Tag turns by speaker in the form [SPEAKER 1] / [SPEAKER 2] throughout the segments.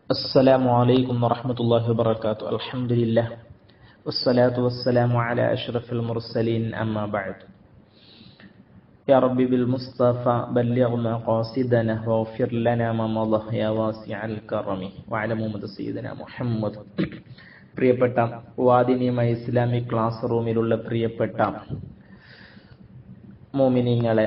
[SPEAKER 1] السلام عليكم ورحمة الله وبركاته الحمد لله والصلاة والسلام على أشرف المرسلين أما بعد يا ربي بالمصطفى بلغ مقاصدنا واغفر لنا ما مضى يا واسع الكرم وعلى محمد سيدنا محمد പ്രിയപ്പെട്ട വാദിനിയമ Islamic class റൂമിലുള്ള പ്രിയപ്പെട്ട മോമിനിങ്ങളെ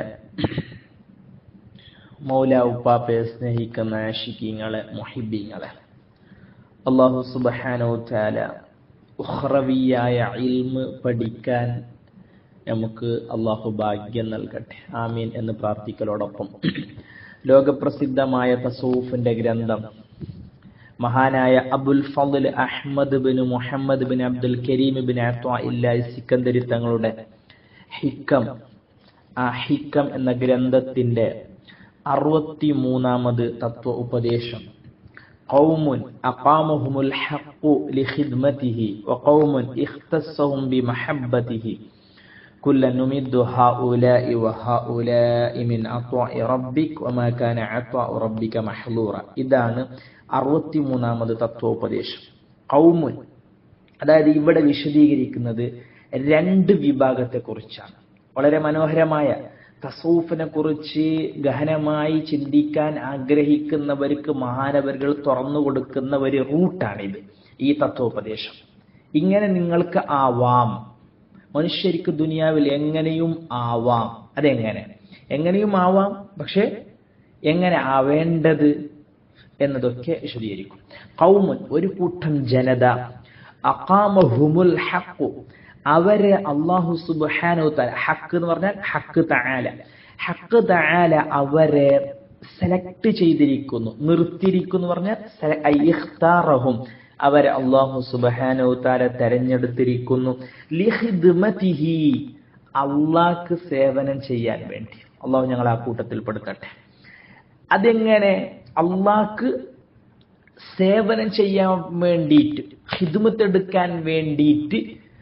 [SPEAKER 1] മൗല ഉപ്പാപ്പയെ സ്നേഹിക്കുന്ന ആഷിക്കീങ്ങളെ മൊഹിബീങ്ങളെ അള്ളാഹു സുബഹാനോ താല ഉഹ്റവിയായ ഇൽമ് പഠിക്കാൻ നമുക്ക് അള്ളാഹു ഭാഗ്യം നൽകട്ടെ ആമീൻ എന്ന് പ്രാർത്ഥിക്കലോടൊപ്പം ലോകപ്രസിദ്ധമായ തസൂഫിന്റെ ഗ്രന്ഥം മഹാനായ അബുൽ ഫضൽ അഹ്മദ് ബിൻ മുഹമ്മദ് ബിൻ അബ്ദുൽ കരീം ബിൻ ഇല്ലാഹി സിക്കന്ദരി തങ്ങളുടെ ഹിക്കം ആ ഹിക്കം എന്ന ഗ്രന്ഥത്തിന്റെ അറുപത്തി മൂന്നാമത് തത്വ ഉപദേശം قوم أقامهم الحق لخدمته وقوم اختصهم بمحبته كلا نمد هؤلاء وهؤلاء من عطاء ربك وما كان عطاء ربك محظورا ഇതാണ് അറുപത്തി മൂന്നാമത് തത്വോപദേശം കൗമുൻ അതായത് ഇവിടെ വിശദീകരിക്കുന്നത് രണ്ട് വിഭാഗത്തെ കുറിച്ചാണ് വളരെ മനോഹരമായ തസൂഫിനെ കുറിച്ച് ഗഹനമായി ചിന്തിക്കാൻ ആഗ്രഹിക്കുന്നവർക്ക് മഹാനവരുകൾ തുറന്നു കൊടുക്കുന്ന ഒരു റൂട്ടാണിത് ഈ തത്വോപദേശം ഇങ്ങനെ നിങ്ങൾക്ക് ആവാം മനുഷ്യർക്ക് ദുനിയാവിൽ എങ്ങനെയും ആവാം അതെങ്ങനെ എങ്ങനെയും ആവാം പക്ഷെ എങ്ങനെ ആവേണ്ടത് എന്നതൊക്കെ വിശദീകരിക്കും കൗമുൻ ഒരു കൂട്ടം ജനത അക്കാമഹുമുൽ ഹക്കു അവരെ അള്ളാഹു സുബാനോ തല ഹക്ക് എന്ന് പറഞ്ഞാൽ ഹക്ക് തആല ഹക്ക് തആല അവരെ സെലക്ട് ചെയ്തിരിക്കുന്നു നിർത്തിയിരിക്കുന്നു പറഞ്ഞാൽ ഇഖ്താറഹും അവരെ അള്ളാഹു സുബാനോ താല തെരഞ്ഞെടുത്തിരിക്കുന്നു ലിഹിദ്മതിഹി അള്ളാഹ്ക്ക് സേവനം ചെയ്യാൻ വേണ്ടി അള്ളാഹു ഞങ്ങൾ ആ കൂട്ടത്തിൽ പെടുത്തട്ടെ അതെങ്ങനെ അള്ളാഹ്ക്ക് സേവനം ചെയ്യാൻ വേണ്ടിയിട്ട് ഹിദ്മത്ത് എടുക്കാൻ വേണ്ടിയിട്ട്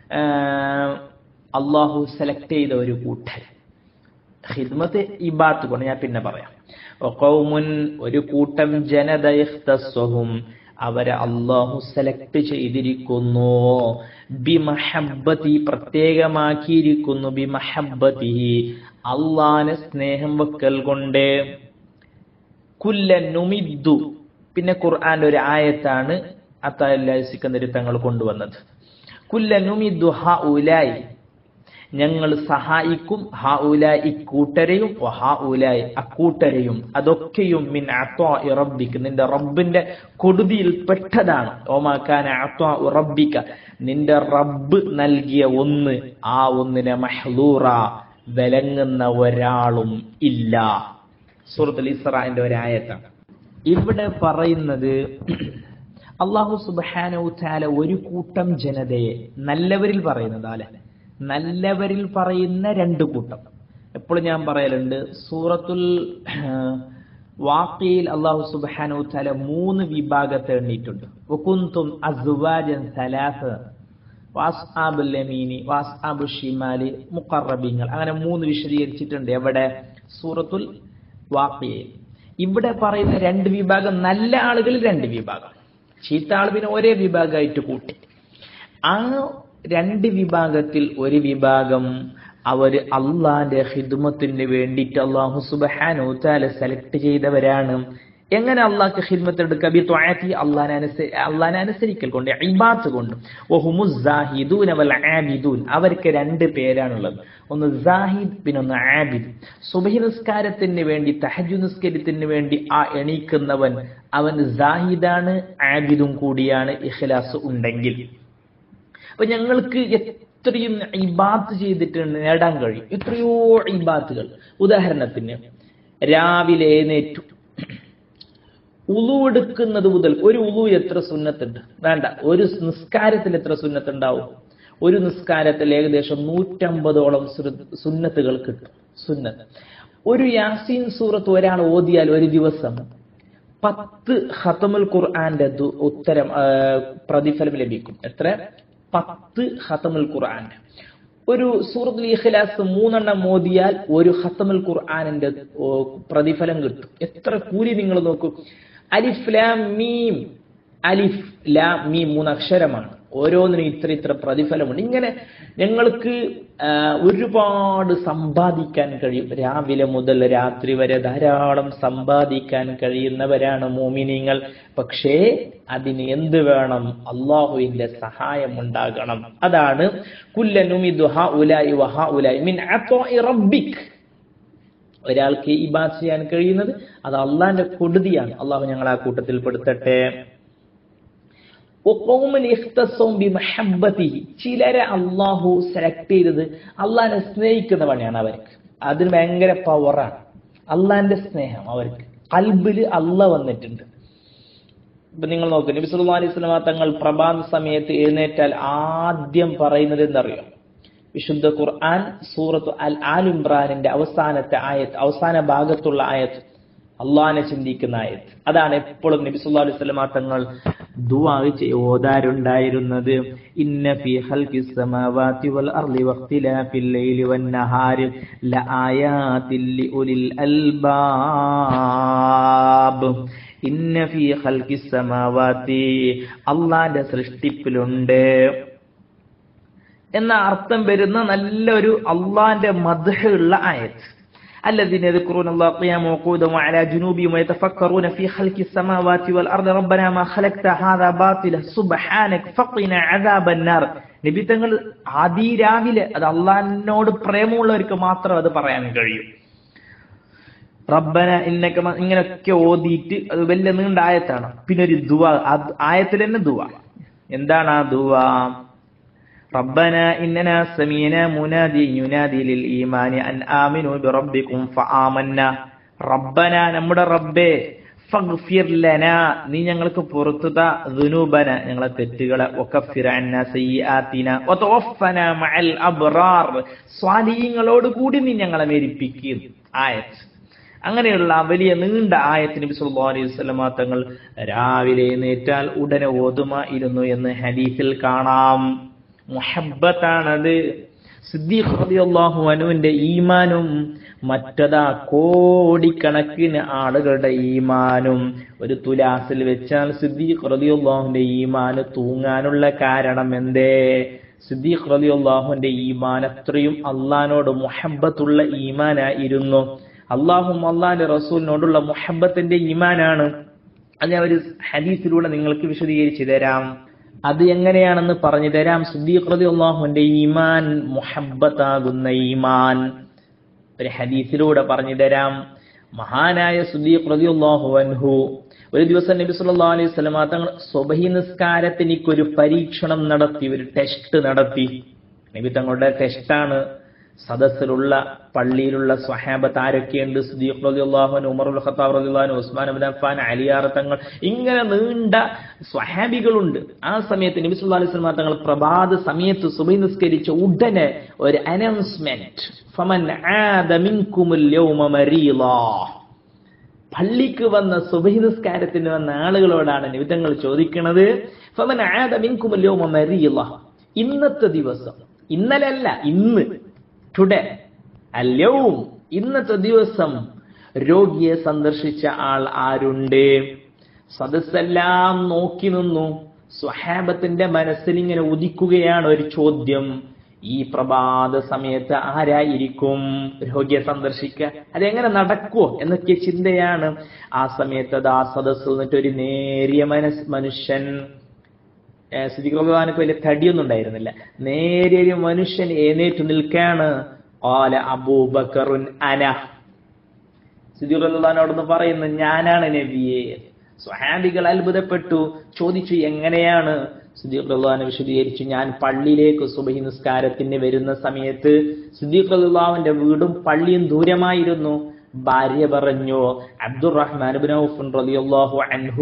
[SPEAKER 1] അള്ളാഹു സെലക്ട് ചെയ്ത ഒരു കൂട്ടർ ഹിദ്മത്ത് ഇബാത്ത് കൊണ്ട് ഞാൻ പിന്നെ പറയാം ഒക്കൗമുൻ ഒരു കൂട്ടം ജനതയും അവരെ അള്ളാഹു സെലക്ട് ചെയ്തിരിക്കുന്നു ബിമഹബത്തി പ്രത്യേകമാക്കിയിരിക്കുന്നു ബിമഹബത്തി അള്ളാനെ സ്നേഹം വെക്കൽ കൊണ്ട് കുല്ല നുമിദ്ദു പിന്നെ ഖുർആന്റെ ഒരു ആയത്താണ് അത്താലിക്കന്തരി തങ്ങൾ കൊണ്ടുവന്നത് കുല്ല നുമിദ്ദു ഹ ഉലായി ഞങ്ങൾ സഹായിക്കും ഹ ഉലായി ഇക്കൂട്ടരെയും ഹ ഉലായി അക്കൂട്ടരെയും അതൊക്കെയും മിൻ അത്വാ റബ്ബിക്ക് നിന്റെ റബ്ബിന്റെ കൊടുതിയിൽ പെട്ടതാണ് ഓമാക്കാൻ അത്വാ റബ്ബിക്ക നിന്റെ റബ്ബ് നൽകിയ ഒന്ന് ആ ഒന്നിനെ മഹ്ലൂറ വിലങ്ങുന്ന ഒരാളും ഇല്ല സൂറത്തുൽ ഇസ്രാന്റെ ഒരായത്താണ് ഇവിടെ പറയുന്നത് അള്ളാഹു സുബാനോ താല ഒരു കൂട്ടം ജനതയെ നല്ലവരിൽ പറയുന്നത് അല്ലെ നല്ലവരിൽ പറയുന്ന രണ്ട് കൂട്ടം എപ്പോഴും ഞാൻ പറയലുണ്ട് സൂറത്തുൽ വാക്കിയിൽ അള്ളാഹു സുബാനോ താല മൂന്ന് വിഭാഗത്തെ എണ്ണിയിട്ടുണ്ട് ഒക്കുന്തും അസുവാജൻ സലാസ് വാസ്ആബുൽ യമീനി വാസ്ആബു ഷിമാലി മുഖറബിങ്ങൾ അങ്ങനെ മൂന്ന് വിശദീകരിച്ചിട്ടുണ്ട് എവിടെ സൂറത്തുൽ വാക്കിയയിൽ ഇവിടെ പറയുന്ന രണ്ട് വിഭാഗം നല്ല ആളുകൾ രണ്ട് വിഭാഗം ചീത്ത ആൾ പിന്നെ ഒരേ വിഭാഗമായിട്ട് കൂട്ടി ആ രണ്ട് വിഭാഗത്തിൽ ഒരു വിഭാഗം അവര് അള്ളാന്റെ ഹിദ്മത്തിന് വേണ്ടിയിട്ട് അള്ളാഹു സുബാനോ താല സെലക്ട് ചെയ്തവരാണ് എങ്ങനെ അള്ളാഹ്ക്ക് ഹിദ്മത്ത് എടുക്കുക ബി ത്വാഅത്തി അള്ളാനെ അനുസരി അള്ളാനെ അനുസരിക്കൽ കൊണ്ട് ഇബാത്ത് കൊണ്ട് വഹുമുസാഹിദൂൻ അവൽ ആബിദൂൻ അവർക്ക് രണ്ട് പേരാണുള്ളത് ഒന്ന് സാഹിദ് പിന്നെ ഒന്ന് ആബിദ് സുബഹി നിസ്കാരത്തിന് വേണ്ടി തഹജു നിസ്കരിത്തിന് വേണ്ടി ആ എണീക്കുന്നവൻ അവൻ സാഹിദാണ് ആബിദും കൂടിയാണ് ഇഖ്ലാസ് ഉണ്ടെങ്കിൽ അപ്പൊ ഞങ്ങൾക്ക് എത്രയും ഇബാത്ത് ചെയ്തിട്ട് നേടാൻ കഴിയും എത്രയോ ഇബാത്തുകൾ ഉദാഹരണത്തിന് രാവിലെ എഴുന്നേറ്റു ഉളു എടുക്കുന്നത് മുതൽ ഒരു ഉളു എത്ര സുന്നത്തുണ്ട് വേണ്ട ഒരു നിസ്കാരത്തിൽ എത്ര സുന്നത്തുണ്ടാവും ഒരു നിസ്കാരത്തിൽ ഏകദേശം നൂറ്റമ്പതോളം സുന്നത്തുകൾ കിട്ടും സുന്നത്ത് ഒരു യാസീൻ സൂറത്ത് ഒരാൾ ഓതിയാൽ ഒരു ദിവസം പത്ത് ഹത്തമുൽ ഖുർആന്റെ ഉത്തരം പ്രതിഫലം ലഭിക്കും എത്ര പത്ത് ഹത്തമുൽ ഖുർആന്റെ ഒരു സൂറത്തുൽ ഇഖ്ലാസ് മൂന്നെണ്ണം ഓതിയാൽ ഒരു ഹത്തമുൽ ഖുർആനിന്റെ പ്രതിഫലം കിട്ടും എത്ര കൂലി നിങ്ങൾ നോക്കൂ അലിഫ്ലാം മീം അലിഫ് ലാ മീ മൂന്ന് അക്ഷരമാണ് ഓരോന്നിനും ഇത്ര ഇത്ര പ്രതിഫലമുണ്ട് ഇങ്ങനെ ഞങ്ങൾക്ക് ആ, ഒരുപാട് സമ്പാദിക്കാൻ കഴിയും രാവിലെ മുതൽ രാത്രി വരെ ധാരാളം സമ്പാദിക്കാൻ കഴിയുന്നവരാണ് മോമിനിങ്ങൾ പക്ഷേ അതിന് എന്ത് വേണം അള്ളാഹുവിന്റെ സഹായം ഉണ്ടാകണം അതാണ് കുല്ലനുമിദു ഹ ഉലായി വഹ ഉലായി മിൻ അത്വാഇ റബ്ബിക് ഒരാൾക്ക് ഇബാദ് ചെയ്യാൻ കഴിയുന്നത് അത് അള്ളാന്റെ കൊടുതിയാണ് അള്ളാഹു ഞങ്ങൾ ആ കൂട്ടത്തിൽ പെടുത്തട്ടെ وقومن اختصوا بمحبته ചിലരെ അള്ളാഹു സെലക്ട് ചെയ്തത് അള്ളാഹിനെ സ്നേഹിക്കുന്ന പണിയാണ് അവർക്ക് അതിന് ഭയങ്കര പവറാണ് അള്ളാഹിന്റെ സ്നേഹം അവർക്ക് കൽബില് അള്ള വന്നിട്ടുണ്ട് ഇപ്പൊ നിങ്ങൾ നോക്ക് നബി സല്ലല്ലാഹു അലൈഹി വസല്ലമ തങ്ങൾ പ്രഭാത സമയത്ത് എഴുന്നേറ്റാൽ ആദ്യം പറയുന്നത് എന്തറിയോ വിശുദ്ധ ഖുർആൻ സൂറത്ത് അൽ ആൽ ഇമ്രാനിന്റെ അവസാനത്തെ ആയത്ത് അവസാന ഭാഗത്തുള്ള ആയത്ത് അള്ളാഹിനെ ചിന്തിക്കുന്ന ആയത്ത് അതാണ് എപ്പോഴും നബി സല്ലല്ലാഹു അലൈഹി വസല്ലമ തങ്ങൾ ദുആ ചെയ്ത് ഓതാറുണ്ടായിരുന്നത് ഇന്ന ഫീ ഖൽഖിസ് സമാവാതി വൽ അർളി വഖ്തിലാഫിൽ ലൈലി വൻ നഹാരി ലആയാതിൽ ലിഉലിൽ അൽബാബ് ഇന്ന ഫീ ഖൽഖിസ് സമാവാതി അള്ളാന്റെ സൃഷ്ടിപ്പിലുണ്ട് എന്ന അർത്ഥം വരുന്ന നല്ലൊരു അള്ളാന്റെ മദ്ഹ ഉള്ള ആയത്ത് الذين يذكرون الله قياما وقودا وعلى جنوبهم ويتفكرون في خلق السماوات والأرض ربنا ما خلقت هذا باطلا سبحانك فقنا عذاب النار നബി തങ്ങൾ അതിരാവിലെ അത് അള്ളാഹിനോട് പ്രേമമുള്ളവർക്ക് മാത്രം അത് പറയാൻ കഴിയും റബ്ബന ഇന്നൊക്കെ ഇങ്ങനെയൊക്കെ ഓതിയിട്ട് അത് വലിയ നീണ്ട ആയത്താണ് പിന്നെ ഒരു ദുവ ആയത്തിൽ തന്നെ ദുവ എന്താണ് ആ ദുവ ربنا إننا سمينا منادي ينادي للإيمان أن آمنوا بربكم فآمنا ربنا നമ്മുടെ റബ്ബേ ഫഗ്ഫിർ ലനാ നീ ഞങ്ങൾക്ക് പുറത്തു താ ദുനൂബന ഞങ്ങളെ തെറ്റുകളെ വകഫിർ അന്നാ സയ്യിആതിന വതവഫന മഅൽ അബ്റാർ സ്വാലിഹീങ്ങളോട് കൂടി നീ ഞങ്ങളെ മേരിപ്പിക്കും ആയത്ത് അങ്ങനെയുള്ള വലിയ നീണ്ട ആയത്ത് നബി സല്ലല്ലാഹു അലൈഹി വസല്ലമ തങ്ങൾ രാവിലെ എഴുന്നേറ്റാൽ ഉടനെ ഓതുമായിരുന്നു എന്ന് ഹദീസിൽ കാണാം മുഹബത്താണത് സിദ്ദീഖ് റളിയല്ലാഹു അൻഹുവിന്റെ ഈമാനും മറ്റതാ കോടിക്കണക്കിന് ആളുകളുടെ ഈമാനും ഒരു തുലാസിൽ വെച്ചാൽ സിദ്ദീഖ് റളിയല്ലാഹുവിന്റെ ഈമാന് തൂങ്ങാനുള്ള കാരണം എന്തേ സിദ്ദീഖ് റളിയല്ലാഹുവിന്റെ ഈമാൻ അത്രയും അള്ളഹാനോട് മുഹബത്തുള്ള ഈമാനായിരുന്നു അള്ളാഹും അള്ളാഹിന്റെ റസൂലിനോടുള്ള മുഹബത്തിന്റെ ഈമാനാണ് അത് ഞാൻ ഒരു ഹദീസിലൂടെ നിങ്ങൾക്ക് വിശദീകരിച്ചു തരാം അത് എങ്ങനെയാണെന്ന് പറഞ്ഞു തരാം സുദ്ദീഖ് റളിയല്ലാഹുവിന്റെ ഈമാൻ മുഹബ്ബത്താകുന്ന ഈമാൻ ഒരു ഹദീസിലൂടെ പറഞ്ഞു തരാം മഹാനായ സുദ്ദീഖ് റളിയല്ലാഹു അൻഹു ഒരു ദിവസം നബി സല്ലല്ലാഹു അലൈഹി വസല്ലമ തങ്ങൾ സുബഹി നിസ്കാരത്തിന് ഒരു പരീക്ഷണം നടത്തി ഒരു ടെസ്റ്റ് നടത്തി നബി തങ്ങളുടെ ടെസ്റ്റാണ് സദസ്സിലുള്ള പള്ളിയിലുള്ള സ്വഹാബത്ത് ആരൊക്കെയുണ്ട് സുദീഖ് റളിയല്ലാഹു അൻഹു ഉമർ ഉൽ ഖത്താബ് റളിയല്ലാഹു അൻഹു ഉസ്മാൻ ഇബ്നു അഫ്ഫാൻ അലിയാർ തങ്ങൾ ഇങ്ങനെ നീണ്ട സ്വഹാബികളുണ്ട് ആ സമയത്ത് നബി സല്ലല്ലാഹു അലൈഹി വസല്ലം തങ്ങൾ പ്രഭാത സമയത്ത് സുബഹി നിസ്കരിച്ച ഉടനെ ഒരു അനൗൺസ്മെന്റ് ഫമൻ ആദ മിൻകുമുൽ യൗമ മരീളാ പള്ളിക്ക് വന്ന സുബഹി നിസ്കാരത്തിന് വന്ന ആളുകളോടാണ് നിമിത്തങ്ങൾ ചോദിക്കുന്നത് ഫമൻ ആദ മിൻകുമുൽ യൗമ മരീളാ ഇന്നത്തെ ദിവസം ഇന്നലല്ല ഇന്ന് ടുഡേ അല്യവും ഇന്നത്തെ ദിവസം രോഗിയെ സന്ദർശിച്ച ആൾ ആരുണ്ട് സദസ്സെല്ലാം നോക്കി നിന്നു സ്വഹാബത്തിന്റെ മനസ്സിൽ ഇങ്ങനെ ഉദിക്കുകയാണ് ഒരു ചോദ്യം ഈ പ്രഭാത സമയത്ത് ആരായിരിക്കും രോഗിയെ സന്ദർശിക്കുക അതെങ്ങനെ നടക്കുമോ എന്നൊക്കെ ചിന്തയാണ് ആ സമയത്ത് അത് ആ സദസ്സിൽ നിന്നിട്ട് ഒരു നേരിയ മനസ് മനുഷ്യൻ സ്ഥിതിക്ക് വലിയ തടിയൊന്നും ഉണ്ടായിരുന്നില്ല നേരിയ മനുഷ്യൻ എഴുന്നേറ്റ് നിൽക്കാണ് ഓല അബൂബക്കറുൻ അന സിദ്ദീഖുല്ലാനോടൊന്ന് പറയുന്നു ഞാനാണ് നബിയെ സ്വഹാബികൾ അത്ഭുതപ്പെട്ടു ചോദിച്ചു എങ്ങനെയാണ് സിദ്ദീഖുല്ലാനെ വിശദീകരിച്ചു ഞാൻ പള്ളിയിലേക്ക് സുബഹി നിസ്കാരത്തിന് വരുന്ന സമയത്ത് സിദ്ദീഖുല്ലാവിന്റെ വീടും പള്ളിയും ദൂരമായിരുന്നു ഭാര്യ പറഞ്ഞു അബ്ദുറഹ്മാൻ റളിയല്ലാഹു അൻഹു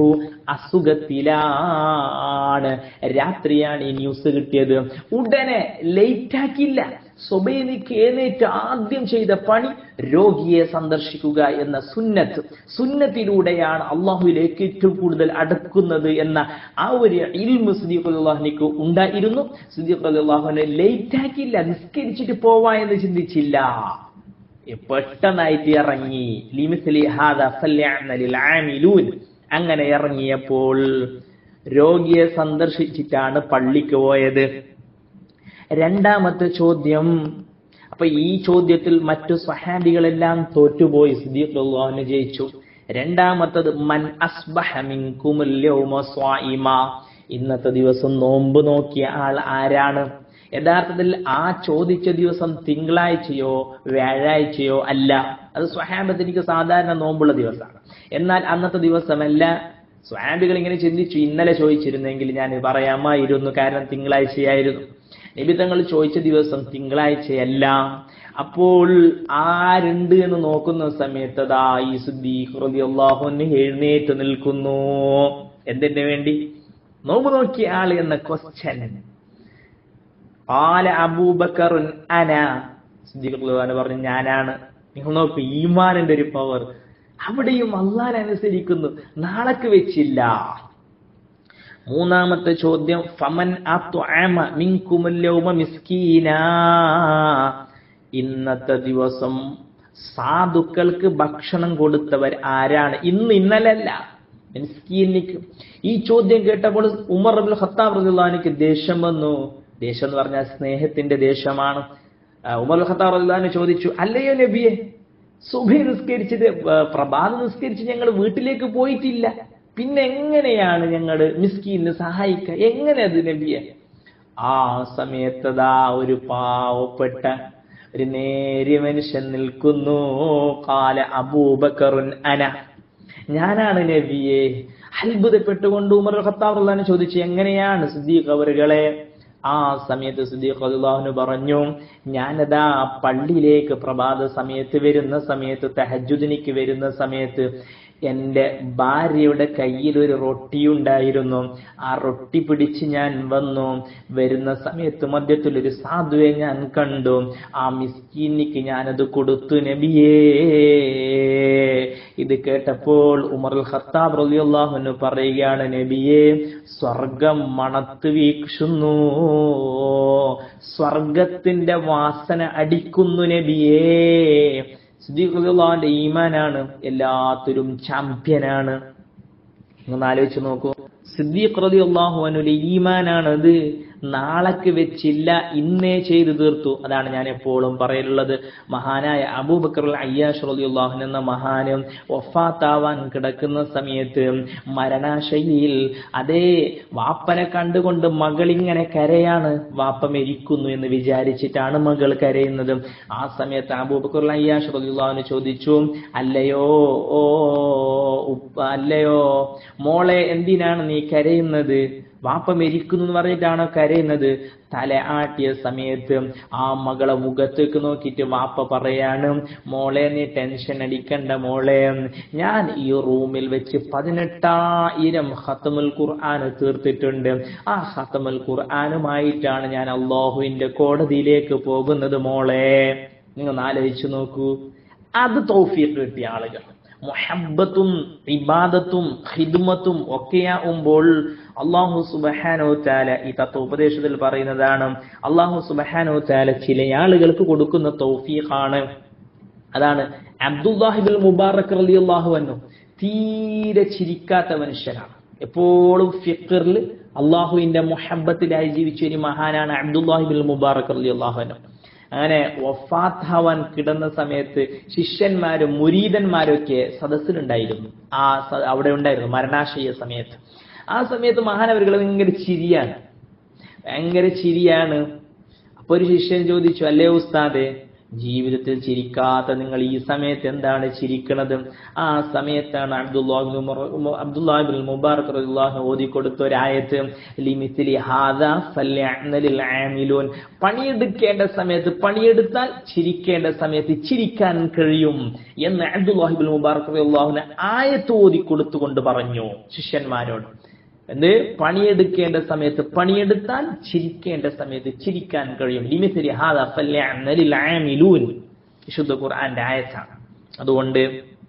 [SPEAKER 1] അസുഖത്തിലാണ് രാത്രിയാണ് ഈ ന്യൂസ് കിട്ടിയത് ഉടനെ ലേറ്റ് ആക്കിയില്ല സ്വബൈനിക്ക് എഴുന്നേറ്റ് ആദ്യം ചെയ്ത പണി രോഗിയെ സന്ദർശിക്കുക എന്ന സുന്നത്ത് സുന്നത്തിലൂടെയാണ് അള്ളാഹുവിലേക്ക് ഏറ്റവും കൂടുതൽ അടുക്കുന്നത് എന്ന ആ ഒരു ഇൽമു സുദീഖ് അള്ളാഹുനിക്ക് ഉണ്ടായിരുന്നു സുദീഖ് അള്ളാഹുനെ ലേറ്റ് ആക്കിയില്ല നിസ്കരിച്ചിട്ട് പോവാ എന്ന് ചിന്തിച്ചില്ല പെട്ടെന്നായിട്ട് ഇറങ്ങി ലിമിസ്ലി ഹാദ ഫല്യഅമലിൽ ആമിലൂൻ അങ്ങനെ ഇറങ്ങിയപ്പോൾ രോഗിയെ സന്ദർശിച്ചിട്ടാണ് പള്ളിക്ക് പോയത് രണ്ടാമത്തെ ചോദ്യം അപ്പൊ ഈ ചോദ്യത്തിൽ മറ്റു സഹാബികളെല്ലാം തോറ്റുപോയി സിദ്ദീഖ് ജയിച്ചു രണ്ടാമത്തത് മൻ അസ്ബഹ മിൻകുമുൽ യൗമ സ്വായിമ ഇന്നത്തെ ദിവസം നോമ്പ് നോക്കിയ ആൾ ആരാണ് യഥാർത്ഥത്തിൽ ആ ചോദിച്ച ദിവസം തിങ്കളാഴ്ചയോ വ്യാഴാഴ്ചയോ അല്ല അത് സ്വഹാബത്തിനിക്ക് സാധാരണ നോമ്പുള്ള ദിവസമാണ് എന്നാൽ അന്നത്തെ ദിവസമല്ല സ്വാബികൾ ഇങ്ങനെ ചിന്തിച്ചു ഇന്നലെ ചോദിച്ചിരുന്നെങ്കിൽ ഞാൻ പറയാമായിരുന്നു കാരണം തിങ്കളാഴ്ചയായിരുന്നു നിബിതങ്ങൾ ചോദിച്ച ദിവസം തിങ്കളാഴ്ചയല്ല അപ്പോൾ ആരുണ്ട് എന്ന് നോക്കുന്ന സമയത്ത് അതാ ഈ സുദ്ദീഖ്ലാഹുന് എഴുന്നേറ്റ് നിൽക്കുന്നു എന്തിനു വേണ്ടി നോമ്പ് നോക്കിയ ആൾ എന്ന ക്വസ്റ്റ്യൻ ആല അബൂബക്കറുൻ അന സുദ്ദീഖ് പറഞ്ഞു ഞാനാണ് നിങ്ങൾ നോക്കൂ ഈമാനിന്റെ ഒരു പവർ അവിടെയും അള്ളാൻ അനുസരിക്കുന്നു നാളേക്ക് വെച്ചില്ല മൂന്നാമത്തെ ചോദ്യം ഫമൻ മിസ്കീന ഇന്നത്തെ ദിവസം സാധുക്കൾക്ക് ഭക്ഷണം കൊടുത്തവർ ആരാണ് ഇന്ന് ഇന്നലല്ല മിസ്കീനിക്ക് ഈ ചോദ്യം കേട്ടപ്പോൾ ഉമർ അബുൽ ഖത്താബ് റദിള്ളാനിക്ക് ദേഷ്യം വന്നു ദേഷ്യം എന്ന് പറഞ്ഞാൽ സ്നേഹത്തിന്റെ ദേഷ്യമാണ് ഉമർ ഖത്താബ് റദിള്ളാന് ചോദിച്ചു അല്ലയോ നബിയെ സുബൈ നിസ്കരിച്ചത് പ്രഭാതം നിസ്കരിച്ച് ഞങ്ങൾ വീട്ടിലേക്ക് പോയിട്ടില്ല പിന്നെ എങ്ങനെയാണ് ഞങ്ങൾ മിസ്കീനെ സഹായിക്കുക എങ്ങനെ അത് നബിയെ ആ സമയത്തതാ ഒരു പാവപ്പെട്ട ഒരു നേരിയ മനുഷ്യൻ നിൽക്കുന്നു കാല അബൂബക്കറുൻ അന ഞാനാണ് നബിയെ അത്ഭുതപ്പെട്ടുകൊണ്ട് ഉമർ ഖത്താബ് ചോദിച്ചു എങ്ങനെയാണ് സിദ്ദീഖ് അവരുകളെ ആ സമയത്ത് സിദ്ദീഖ് അള്ളാഹുന് പറഞ്ഞു ഞാനതാ പള്ളിയിലേക്ക് പ്രഭാത സമയത്ത് വരുന്ന സമയത്ത് തഹജുദിനിക്ക് വരുന്ന സമയത്ത് എന്റെ ഭാര്യയുടെ കയ്യിൽ ഒരു റൊട്ടി ഉണ്ടായിരുന്നു ആ റൊട്ടി പിടിച്ച് ഞാൻ വന്നു വരുന്ന സമയത്ത് മധ്യത്തിൽ ഒരു സാധുവെ ഞാൻ കണ്ടു ആ മിസ്കീനിക്ക് ഞാനത് കൊടുത്തു നബിയേ ഇത് കേട്ടപ്പോൾ ഉമർ ഖത്താബ് റളിയല്ലാഹുവിന് പറയുകയാണ് നബിയെ സ്വർഗം മണത്ത് വീക്ഷുന്നു സ്വർഗത്തിന്റെ വാസന അടിക്കുന്നു നബിയേ സിദ്ദീഖുല്ലാന്റെ ഈമാനാണ് എല്ലാത്തിലും ചാമ്പ്യനാണ് നിങ്ങൾ ആലോചിച്ച് നോക്കൂ സിദ്ദീഖ് റതി അള്ളാഹു അനുലെ ഈമാനാണത് നാളേക്ക് വെച്ചില്ല ഇന്നേ ചെയ്തു തീർത്തു അതാണ് ഞാൻ എപ്പോഴും പറയലുള്ളത് മഹാനായ അബൂബക്കർ അയ്യാഷ് റലി അള്ളാഹുൻ എന്ന മഹാന് ഒഫാത്താവാൻ കിടക്കുന്ന സമയത്ത് മരണാശയിൽ അതേ വാപ്പനെ കണ്ടുകൊണ്ട് മകൾ ഇങ്ങനെ കരയാണ് വാപ്പ മരിക്കുന്നു എന്ന് വിചാരിച്ചിട്ടാണ് മകൾ കരയുന്നത് ആ സമയത്ത് അബൂബക്കർ അയ്യാഷ് റലി അള്ളാഹുന് ചോദിച്ചു അല്ലയോ ഓ ഉപ്പ അല്ലയോ മോളെ എന്തിനാണ് നീ കരയുന്നത് വാപ്പ മരിക്കുന്നു എന്ന് പറഞ്ഞിട്ടാണോ കരയുന്നത് തല ആട്ടിയ സമയത്ത് ആ മകളെ മുഖത്തേക്ക് നോക്കിയിട്ട് വാപ്പ പറയാണ് മോളെ നീ ടെൻഷൻ അടിക്കണ്ട മോളെ ഞാൻ ഈ റൂമിൽ വെച്ച് പതിനെട്ടായിരം ഹത്തമുൽ ഖുർആൻ തീർത്തിട്ടുണ്ട് ആ ഹത്തമുൽ ഖുർആനുമായിട്ടാണ് ഞാൻ അള്ളാഹുവിന്റെ കോടതിയിലേക്ക് പോകുന്നത് മോളെ നിങ്ങൾ ആലോചിച്ചു നോക്കൂ അത് തൗഫീഖ് കിട്ടിയ ആളുകൾ മുഹബത്തും ഇബാദത്തും ഹിദ്മത്തും ഒക്കെയാവുമ്പോൾ അള്ളാഹു സുബഹാനോ താല ഈ തത്വോപദേശത്തിൽ പറയുന്നതാണ് അള്ളാഹു സുബഹാനോ താല ചില ആളുകൾക്ക് കൊടുക്കുന്ന തൗഫീഖാണ് അതാണ് അബ്ദുല്ലാഹിബിൽ മുബാറക് അലി അള്ളാഹു അന്നു തീരെ ചിരിക്കാത്ത മനുഷ്യനാണ് എപ്പോഴും ഫിഖറിൽ അള്ളാഹുവിന്റെ മുഹബത്തിലായി ജീവിച്ച ഒരു മഹാനാണ് അബ്ദുല്ലാഹിബിൽ മുബാറക് അലി അള്ളാഹു അന്നു അങ്ങനെ വഫാത്താവാൻ കിടന്ന സമയത്ത് ശിഷ്യന്മാരും മുരീതന്മാരും ഒക്കെ സദസ്സിലുണ്ടായിരുന്നു ആ അവിടെ ഉണ്ടായിരുന്നു മരണാശയ സമയത്ത് ആ സമയത്ത് മഹാനവരുകൾ ഭയങ്കര ചിരിയാണ് ഭയങ്കര ചിരിയാണ് അപ്പൊ ഒരു ശിഷ്യൻ ചോദിച്ചു അല്ലേ ഉസ്താദെ ജീവിതത്തിൽ ചിരിക്കാത്ത നിങ്ങൾ ഈ സമയത്ത് എന്താണ് ചിരിക്കണത് ആ സമയത്താണ് അബ്ദുല്ലാഹിബിൻ അബ്ദുല്ലാഹിബിൻ മുബാറക് റളിയല്ലാഹു ഓതിക്കൊടുത്ത ഒരായത്ത് ലിമിത്തിലി ഹാദാ ഫല്യഅമലിൽ ആമിലൂൻ പണിയെടുക്കേണ്ട സമയത്ത് പണിയെടുത്താൽ ചിരിക്കേണ്ട സമയത്ത് ചിരിക്കാൻ കഴിയും എന്ന് അബ്ദുല്ലാഹിബിൻ മുബാറക് റളിയല്ലാഹുവിന് ആയത്ത് ഓതിക്കൊടുത്തുകൊണ്ട് പറഞ്ഞു ശിഷ്യന്മാരോട് എന്ത് പണിയെടുക്കേണ്ട സമയത്ത് പണിയെടുത്താൽ ചിരിക്കേണ്ട സമയത്ത് ചിരിക്കാൻ കഴിയും ലിമിത്തിരി ഹാദ ഫല്യഅമലിൽ ആമിലൂൻ വിശുദ്ധ ഖുർആന്റെ ആയത്താണ് അതുകൊണ്ട്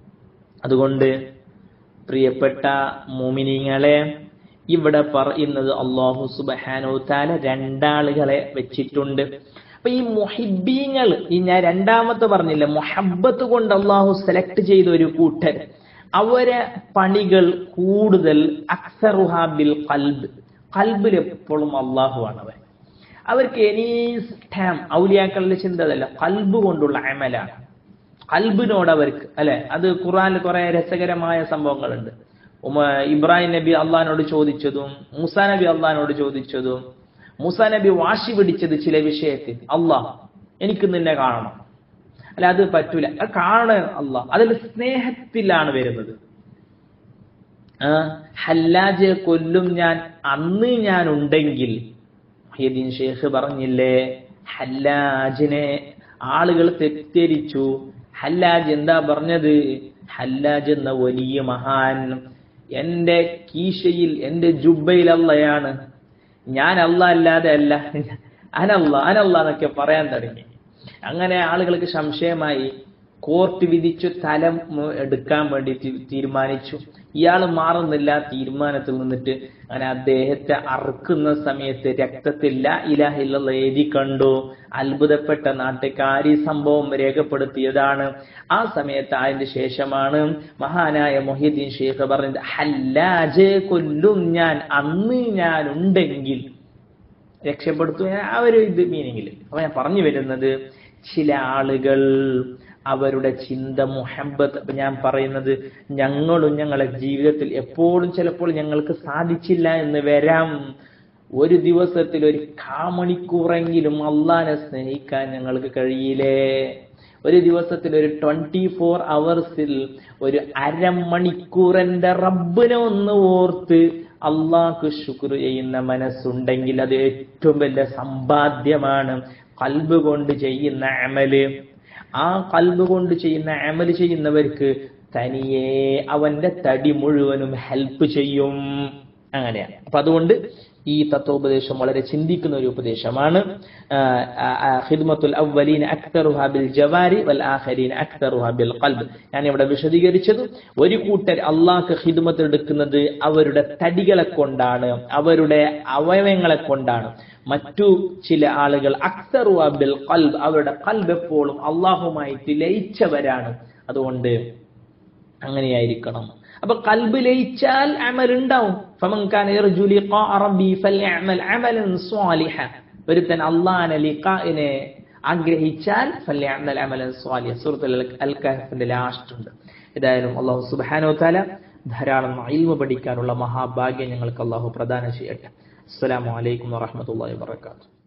[SPEAKER 1] അതുകൊണ്ട് പ്രിയപ്പെട്ട മോമിനിങ്ങളെ ഇവിടെ പറയുന്നത് അള്ളാഹു സുബഹാനോ താല രണ്ടാളുകളെ വെച്ചിട്ടുണ്ട് അപ്പൊ ഈ മൊഹിബീങ്ങൾ ഈ ഞാൻ രണ്ടാമത്തെ പറഞ്ഞില്ല മൊഹബത്ത് കൊണ്ട് അള്ളാഹു സെലക്ട് ചെയ്ത ഒരു കൂട്ടർ അവരെ പണികൾ കൂടുതൽ അക്സറുഹ ബിൽ കൽബ് കൽബിൽ എപ്പോഴും അള്ളാഹുവാണ് അവൻ അവർക്ക് എനി ടൈം ഔലിയാക്കളുടെ ചിന്ത അതല്ല കൽബ് കൊണ്ടുള്ള അമലാണ് കൽബിനോട് അവർക്ക് അല്ലെ അത് ഖുറാനിൽ കുറെ രസകരമായ സംഭവങ്ങളുണ്ട് ഉമ ഇബ്രാഹിം നബി അള്ളഹാനോട് ചോദിച്ചതും മൂസ നബി അള്ളഹാനോട് ചോദിച്ചതും മൂസ നബി വാശി പിടിച്ചത് ചില വിഷയത്തിൽ അള്ളാഹ് എനിക്ക് നിന്നെ കാണണം അല്ല അത് പറ്റൂല അത് കാണ അള്ളാഹ് അതിൽ സ്നേഹത്തിലാണ് വരുന്നത് ആ, ഹല്ലാജെ കൊല്ലും ഞാൻ അന്ന് ഞാൻ ഉണ്ടെങ്കിൽ മൊഹീദ്ദീൻ ഷേഖ് പറഞ്ഞില്ലേ ഹല്ലാജിനെ ആളുകൾ തെറ്റിദ്ധരിച്ചു ഹല്ലാജ് എന്താ പറഞ്ഞത് ഹല്ലാജ് എന്ന വലിയ മഹാൻ എന്റെ കീശയിൽ എന്റെ ജുബയിൽ അള്ളയാണ് ഞാൻ അല്ല അല്ലാതെ അല്ല അനല്ല അനല്ല എന്നൊക്കെ പറയാൻ തുടങ്ങി അങ്ങനെ ആളുകൾക്ക് സംശയമായി കോർട്ട് വിധിച്ചു തല മു- എടുക്കാൻ വേണ്ടി തി- തീരുമാനിച്ചു ഇയാൾ മാറുന്നില്ല തീരുമാനത്തിൽ നിന്നിട്ട് അങ്ങനെ അദ്ദേഹത്തെ അറുക്കുന്ന സമയത്ത് രക്തത്തിൽ ലാ ഇലാഹ ഇല്ലല്ലാഹ് എഴുതി കണ്ടു അത്ഭുതപ്പെട്ട നാട്ടുകാർ ഈ സംഭവം രേഖപ്പെടുത്തിയതാണ് ആ സമയത്ത് അതിന്റെ ശേഷമാണ് മഹാനായ മൊഹീദ്ദീൻ ഷെയ്ഖ് പറഞ്ഞത് ഹല്ലാജ് കൊല്ലും ഞാൻ അന്ന് ഞാൻ ഉണ്ടെങ്കിൽ രക്ഷപ്പെടുത്തുക ആ ഒരു ഇത് മീനിങ്ങിൽ അപ്പൊ ഞാൻ പറഞ്ഞു വരുന്നത് ചില ആളുകൾ അവരുടെ ചിന്ത മുഹബത്ത് അപ്പൊ ഞാൻ പറയുന്നത് ഞങ്ങളും ഞങ്ങളുടെ ജീവിതത്തിൽ എപ്പോഴും ചിലപ്പോൾ ഞങ്ങൾക്ക് സാധിച്ചില്ല എന്ന് വരാം ഒരു ദിവസത്തിൽ ഒരു കാമണിക്കൂറെങ്കിലും അള്ളാനെ സ്നേഹിക്കാൻ ഞങ്ങൾക്ക് കഴിയില്ലേ ഒരു ദിവസത്തിൽ ഒരു ട്വന്റി ഫോർ അവേഴ്സിൽ ഒരു അരമണിക്കൂർ എന്റെ റബ്ബിനെ ഒന്ന് ഓർത്ത് അള്ളാഹ്ക്ക് ശുക്ർ ചെയ്യുന്ന മനസ്സുണ്ടെങ്കിൽ അത് ഏറ്റവും വലിയ സമ്പാദ്യമാണ് കൽബ് കൊണ്ട് ചെയ്യുന്ന അമല് ആ കൽബ് കൊണ്ട് ചെയ്യുന്ന അമല് ചെയ്യുന്നവർക്ക് തനിയെ അവന്റെ തടി മുഴുവനും ഹെൽപ്പ് ചെയ്യും അങ്ങനെയാണ് അപ്പൊ അതുകൊണ്ട് ഈ തത്വോപദേശം വളരെ ചിന്തിക്കുന്ന ഒരു ഉപദേശമാണ് ഖിദ്മത്തുൽ അവ്വലീന അക്തറുഹ ബിൽ ജവാരി വൽ ആഖരീന അക്തറുഹ ബിൽ ഖൽബ് ഞാൻ ഇവിടെ വിശദീകരിച്ചത് ഒരു കൂട്ടർ അള്ളാഹ്ക്ക് ഖിദ്മത്ത് എടുക്കുന്നത് അവരുടെ തടികളെ കൊണ്ടാണ് അവരുടെ അവയവങ്ങളെ കൊണ്ടാണ് മറ്റു ചില ആളുകൾ അക്തറുഹ ബിൽ ഖൽബ് അവരുടെ കൽബ് എപ്പോഴും അള്ളാഹുമായിട്ട് ലയിച്ചവരാണ് അതുകൊണ്ട് അങ്ങനെയായിരിക്കണം അപ്പൊ കൽബ് ലയിച്ചാൽ അമൽ ഉണ്ടാവും ഫമൻ കാന യർജു ലിഖാഅ റബ്ബി ഫൽയഅമൽ അമലൻ സ്വാലിഹ ഒരുത്തൻ അല്ലാഹനെ ലിഖാഇനെ ആഗ്രഹിച്ചാൽ ഫൽയഅമൽ അമലൻ സ്വാലിഹ സൂറത്തുൽ അൽ കഹഫിന്റെ ലാസ്റ്റ് ഉണ്ട് ഏതായാലും അല്ലാഹു സുബ്ഹാനഹു വതആല ധാരാളം ഇൽമ പഠിക്കാനുള്ള മഹാഭാഗ്യം ഞങ്ങൾക്ക് അല്ലാഹു പ്രദാനം ചെയ്യട്ടെ അസ്സലാമു അലൈക്കും വറഹ്മത്തുള്ളാഹി വബറകാതുഹു